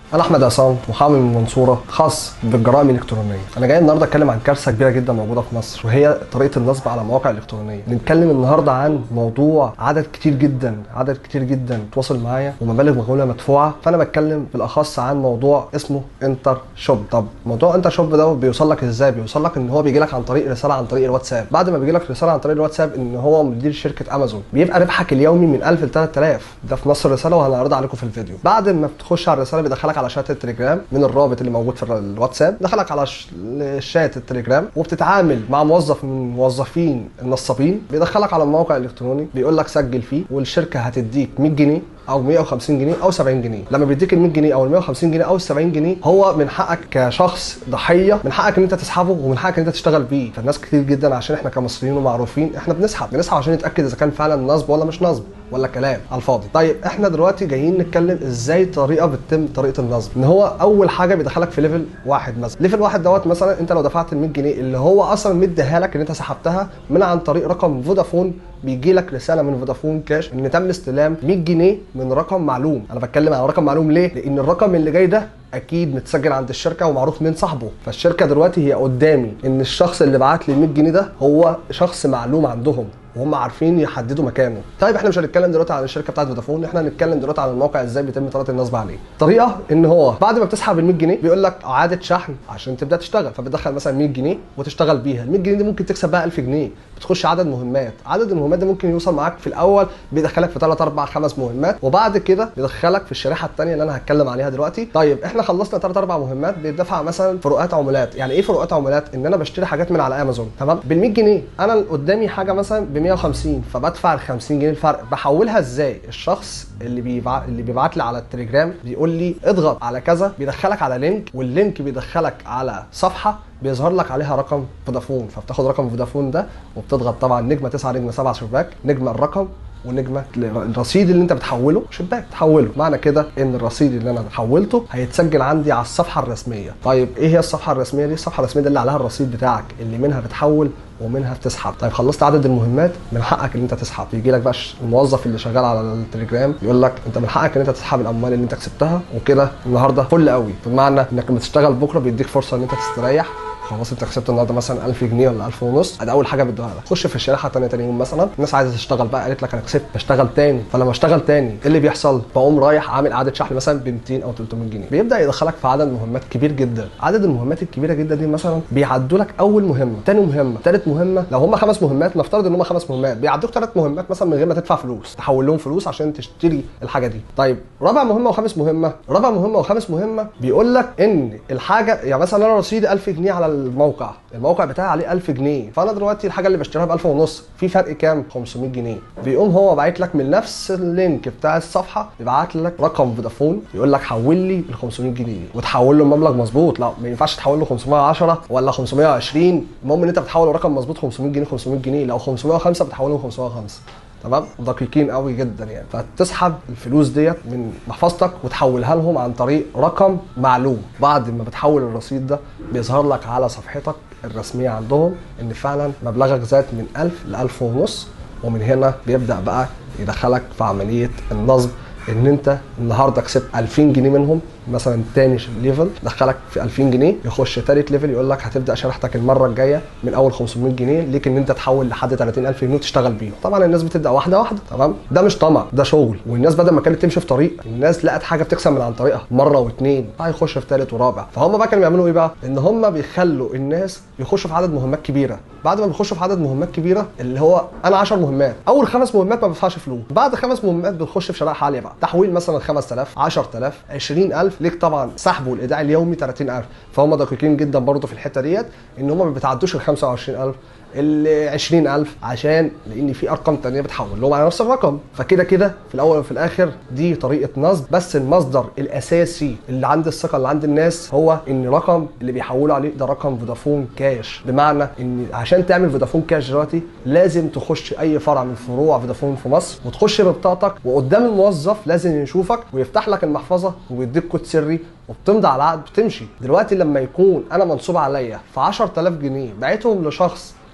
انا احمد عصام محامي من المنصوره خاص بالجرائم الالكترونيه انا جاي النهارده اتكلم عن كارثه كبيره جدا موجوده في مصر وهي طريقه النصب على مواقع الالكترونيه نتكلم النهارده عن موضوع عدد كتير جدا عدد كتير جدا تواصل معايا ومبالغ مهوله مدفوعه فانا بتكلم بالاخص عن موضوع اسمه انتر شوب طب موضوع انتر شوب ده بيوصل لك ازاي بيوصل لك ان هو بيجي لك عن طريق رساله عن طريق الواتساب بعد ما بيجي لك رساله عن طريق الواتساب ان هو مدير شركه امازون بيبقى ربحك اليومي من 1000 ل 3000 ده في نص الرساله وهنعرضها عليكم في الفيديو بعد ما بتخش على الرساله بيدخلك على شات التليجرام من الرابط اللي موجود في الواتساب دخلك على ش- شات التليجرام وبتتعامل مع موظف من موظفين النصابين بيدخلك على الموقع الالكتروني بيقول لك سجل فيه والشركه هتديك 100 جنيه او 150 جنيه او 70 جنيه لما بيديك ال 100 جنيه او ال 150 جنيه او ال 70 جنيه هو من حقك كشخص ضحيه من حقك ان انت تسحبه ومن حقك ان انت تشتغل بيه فالناس كتير جدا عشان احنا كمصريين ومعروفين احنا بنسحب بنسحب عشان نتاكد اذا كان فعلا نصب ولا مش نصب ولا كلام على الفاضي طيب احنا دلوقتي جايين نتكلم ازاي طريقه بتتم طريقه النصب ان هو اول حاجه بيدخلك في ليفل واحد مثلا ليفل واحد دوت مثلا انت لو دفعت ال 100 جنيه اللي هو اصلا مديها لك ان انت سحبتها من عن طريق رقم فودافون بيجي لك رساله من فودافون كاش ان تم استلام 100 جنيه من رقم معلوم انا بتكلم عن رقم معلوم ليه لان الرقم اللي جاي ده اكيد متسجل عند الشركه ومعروف مين صاحبه فالشركه دلوقتي هي قدامي ان الشخص اللي بعت لي 100 جنيه ده هو شخص معلوم عندهم وهم عارفين يحددوا مكانه طيب احنا مش هنتكلم دلوقتي عن الشركه بتاعت فودافون احنا هنتكلم دلوقتي عن الموقع ازاي بيتم طريقه النصب عليه طريقه ان هو بعد ما بتسحب ال 100 جنيه بيقول لك اعاده شحن عشان تبدا تشتغل فبتدخل مثلا 100 جنيه وتشتغل بيها ال 100 جنيه دي ممكن تكسب بقى 1000 جنيه بتخش عدد مهمات عدد المهمات ده ممكن يوصل معاك في الاول بيدخلك في 3 4 5 مهمات وبعد كده بيدخلك في الشريحه الثانيه اللي انا هتكلم عليها دلوقتي طيب احنا خلصنا 3 4 مهمات بيدفع مثلا فروقات عمولات يعني ايه فروقات عمولات ان انا بشتري حاجات من على امازون تمام بال 100 جنيه انا قدامي حاجه مثلا ب 150 فبدفع ال 50 جنيه الفرق بحولها ازاي الشخص اللي بيبعت اللي بيبعت لي على التليجرام بيقول لي اضغط على كذا بيدخلك على لينك واللينك بيدخلك على صفحه بيظهر لك عليها رقم فودافون فبتاخد رقم فودافون ده وبتضغط طبعا نجمه 9 نجمه 7 شباك نجمه الرقم ونجمه الرصيد اللي انت بتحوله شباك تحوله معنى كده ان الرصيد اللي انا حولته هيتسجل عندي على الصفحه الرسميه طيب ايه هي الصفحه الرسميه دي الصفحه الرسميه دي اللي عليها الرصيد بتاعك اللي منها بتحول ومنها بتسحب طيب خلصت عدد المهمات من حقك ان انت تسحب يجي لك بقى الموظف اللي شغال على التليجرام يقول لك انت من حقك ان انت تسحب الاموال اللي انت كسبتها وكده النهارده فل قوي بمعنى انك لما تشتغل بكره بيديك فرصه ان انت تستريح خلاص انت كسبت النهارده مثلا 1000 جنيه ولا 1000 ونص ادي اول حاجه بيدوها لك خش في الشريحه الثانيه تاني يوم مثلا الناس عايزه تشتغل بقى قالت لك انا كسبت بشتغل تاني فلما اشتغل تاني ايه اللي بيحصل بقوم رايح عامل اعاده شحن مثلا ب 200 او 300 جنيه بيبدا يدخلك في عدد مهمات كبير جدا عدد المهمات الكبيره جدا دي مثلا بيعدوا لك اول مهمه تاني مهمه تالت مهمه لو هم خمس مهمات نفترض ان هم خمس مهمات بيعدوك ثلاث مهمات مثلا من غير ما تدفع فلوس تحول لهم فلوس عشان تشتري الحاجه دي طيب رابع مهمه وخامس مهمه رابع مهمه وخامس مهمه بيقول لك ان الحاجه يعني مثلا انا رصيدي 1000 جنيه على الموقع الموقع بتاعي عليه 1000 جنيه فانا دلوقتي الحاجه اللي بشتريها ب 1000 ونص في فرق كام 500 جنيه بيقوم هو باعت لك من نفس اللينك بتاع الصفحه يبعت لك رقم فودافون يقول لك حول لي ال 500 جنيه دي وتحول له المبلغ مظبوط لا ما ينفعش تحول له 510 ولا 520 المهم ان انت بتحول الرقم مظبوط 500 جنيه 500 جنيه لو 505 بتحولهم 505 تمام دقيقين قوي جدا يعني فتسحب الفلوس ديت من محفظتك وتحولها لهم عن طريق رقم معلوم بعد ما بتحول الرصيد ده بيظهر لك على صفحتك الرسميه عندهم ان فعلا مبلغك زاد من 1000 ل 1000 ونص ومن هنا بيبدا بقى يدخلك في عمليه النصب ان انت النهارده كسبت 2000 جنيه منهم مثلا تاني ليفل دخلك في 2000 جنيه يخش تالت ليفل يقول لك هتبدا شريحتك المره الجايه من اول 500 جنيه ليك ان انت تحول لحد 30000 جنيه وتشتغل بيهم طبعا الناس بتبدا واحده واحده تمام ده مش طمع ده شغل والناس بدل ما كانت تمشي في طريق الناس لقت حاجه بتكسب من عن طريقها مره واثنين هيخش في ثالث ورابع فهم بقى كانوا بيعملوا ايه بقى ان هم بيخلوا الناس يخشوا في عدد مهمات كبيره بعد ما بيخشوا في عدد مهمات كبيره اللي هو انا 10 مهمات اول خمس مهمات ما بدفعش فلوس بعد خمس مهمات بنخش في شرائح عاليه بقى تحويل مثلا 5000 10000 20000 ليك طبعا سحب والايداع اليومي 30000 فهم دقيقين جدا برضه في الحته ديت ان هم ما بيتعدوش ال 25000 ال 20000 عشان لان في ارقام تانية بتحول لهم على نفس الرقم فكده كده في الاول وفي الاخر دي طريقه نصب بس المصدر الاساسي اللي عند الثقه اللي عند الناس هو ان رقم اللي بيحولوا عليه ده رقم فودافون كاش بمعنى ان عشان تعمل فودافون كاش دلوقتي لازم تخش اي فرع من فروع فودافون في مصر وتخش ببطاقتك وقدام الموظف لازم يشوفك ويفتح لك المحفظه ويديك كود سري وبتمضي على العقد بتمشي دلوقتي لما يكون انا منصوب عليا في 10000 جنيه بعتهم لشخص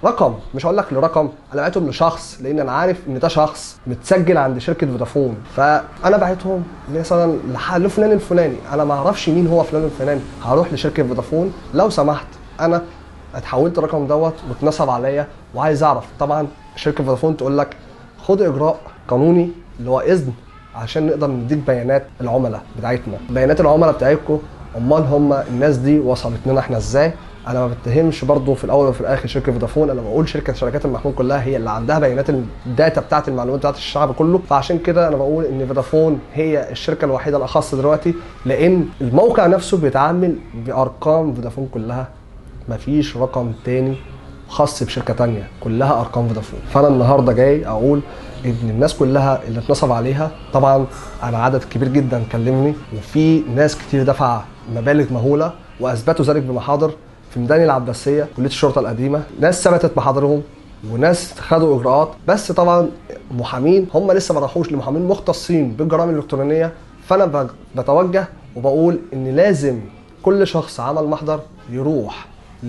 رقم مش هقول لك لرقم انا بعتهم لشخص لان انا عارف ان ده شخص متسجل عند شركه فودافون فانا بعتهم مثلا لح- لفلان الفلاني انا ما اعرفش مين هو فلان الفلاني هروح لشركه فودافون لو سمحت انا اتحولت الرقم دوت واتنصب عليا وعايز اعرف طبعا شركه فودافون تقول لك خد اجراء قانوني اللي هو اذن عشان نقدر نديك بيانات العملاء بتاعتنا بيانات العملاء بتاعتكم امال هم الناس دي وصلت لنا احنا ازاي انا ما بتهمش برضو في الاول وفي الاخر شركه فودافون انا بقول شركه شركات المحمول كلها هي اللي عندها بيانات الداتا بتاعت المعلومات بتاعت الشعب كله فعشان كده انا بقول ان فودافون هي الشركه الوحيده الاخص دلوقتي لان الموقع نفسه بيتعامل بارقام فودافون كلها مفيش رقم تاني خاص بشركه تانية كلها ارقام فودافون فانا النهارده جاي اقول ان الناس كلها اللي اتنصب عليها طبعا انا عدد كبير جدا كلمني وفي ناس كتير دفع مبالغ مهوله واثبتوا ذلك بمحاضر في ميدان العباسيه كليه الشرطه القديمه ناس ثبتت محاضرهم وناس خدوا اجراءات بس طبعا محامين هم لسه ما راحوش لمحامين مختصين بالجرائم الالكترونيه فانا ب- بتوجه وبقول ان لازم كل شخص عمل محضر يروح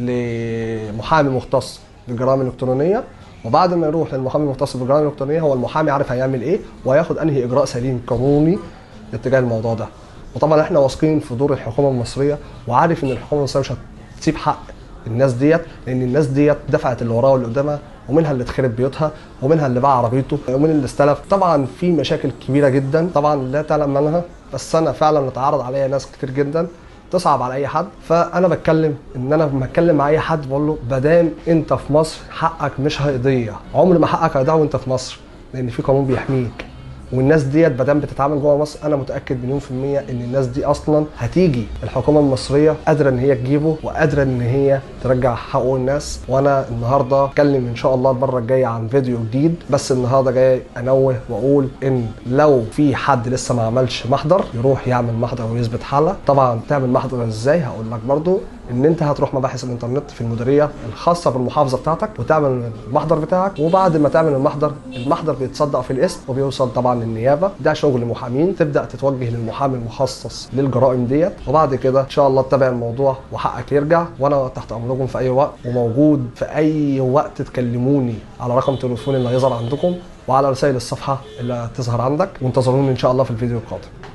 لمحامي مختص بالجرائم الالكترونيه وبعد ما يروح للمحامي المختص بالجرائم الالكترونيه هو المحامي عارف هيعمل ايه وهياخد انهي اجراء سليم قانوني اتجاه الموضوع ده وطبعا احنا واثقين في دور الحكومه المصريه وعارف ان الحكومه المصريه مش هتسيب حق الناس ديت لان الناس ديت دفعت اللي وراها واللي قدامها ومنها اللي اتخرب بيوتها ومنها اللي باع عربيته ومن اللي استلف طبعا في مشاكل كبيره جدا طبعا لا تعلم منها بس انا فعلا اتعرض عليا ناس كتير جدا تصعب على اي حد فانا بتكلم ان انا لما اتكلم مع اي حد بقول له مادام انت في مصر حقك مش هيضيع عمر ما حقك هيضيع وانت في مصر لان في قانون بيحميك والناس ديت مادام بتتعامل جوه مصر انا متاكد مليون في الميه ان الناس دي اصلا هتيجي الحكومه المصريه قادره ان هي تجيبه وقادره ان هي ترجع حقوق الناس وانا النهارده اتكلم ان شاء الله المره الجايه عن فيديو جديد بس النهارده جاي انوه واقول ان لو في حد لسه ما عملش محضر يروح يعمل محضر ويثبت حاله طبعا تعمل محضر ازاي هقول لك برضو ان انت هتروح مباحث الانترنت في المديريه الخاصه بالمحافظه بتاعتك وتعمل المحضر بتاعك وبعد ما تعمل المحضر المحضر بيتصدق في الاسم وبيوصل طبعا للنيابه ده شغل محامين تبدا تتوجه للمحامي المخصص للجرائم ديت وبعد كده ان شاء الله تتابع الموضوع وحقك يرجع وانا تحت امركم في اي وقت وموجود في اي وقت تكلموني على رقم تليفوني اللي هيظهر عندكم وعلى رسائل الصفحه اللي هتظهر عندك وانتظروني ان شاء الله في الفيديو القادم